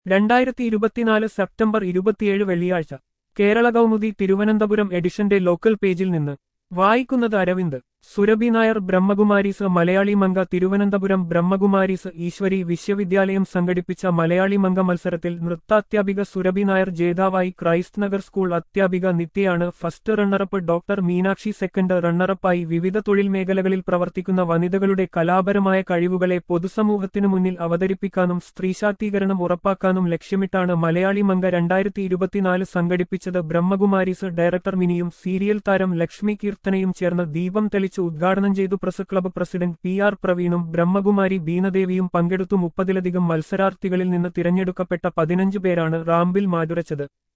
രണ്ടായിരത്തി ഇരുപത്തിനാല് സെപ്റ്റംബർ ഇരുപത്തിയേഴ് വെള്ളിയാഴ്ച കേരള കൗമുദി തിരുവനന്തപുരം എഡിഷന്റെ ലോക്കൽ പേജിൽ നിന്ന് വായിക്കുന്നത് അരവിന്ദ് സുരഭി നായർ ബ്രഹ്മകുമാരീസ് മലയാളി മംഗ തിരുവനന്തപുരം ബ്രഹ്മകുമാരീസ് ഈശ്വരി വിശ്വവിദ്യാലയം സംഘടിപ്പിച്ച മലയാളി മംഗ മത്സരത്തിൽ നൃത്താധ്യാപിക സുരഭി നായർ ജേതാവായി ക്രൈസ്റ്റ് നഗർ സ്കൂൾ അധ്യാപിക നിത്യയാണ് first runner up doctor Meenakshi second റണ്ണറപ്പായി വിവിധ തൊഴിൽ മേഖലകളിൽ പ്രവർത്തിക്കുന്ന വനിതകളുടെ കലാപരമായ കഴിവുകളെ പൊതുസമൂഹത്തിനു മുന്നിൽ അവതരിപ്പിക്കാനും സ്ത്രീശാക്തീകരണം ഉറപ്പാക്കാനും ലക്ഷ്യമിട്ടാണ് മലയാളി മംഗ രണ്ടായിരത്തി ഇരുപത്തിനാല് സംഘടിപ്പിച്ചത് ബ്രഹ്മകുമാരീസ് ഡയറക്ടർ മിനിയും സീരിയൽ താരം ലക്ഷ്മി കീർത്തനയും ചേർന്ന് ദീപം തെളിച്ച് ഉദ്ഘാടനം ചെയ്തു press club president P R പ്രവീണും ബ്രഹ്മകുമാരി ബീനദേവിയും പങ്കെടുത്തു മുപ്പതിലധികം മത്സരാർത്ഥികളിൽ നിന്ന് തിരഞ്ഞെടുക്കപ്പെട്ട പതിനഞ്ച് പേരാണ് റാമ്പിൽ മാതുരച്ചത്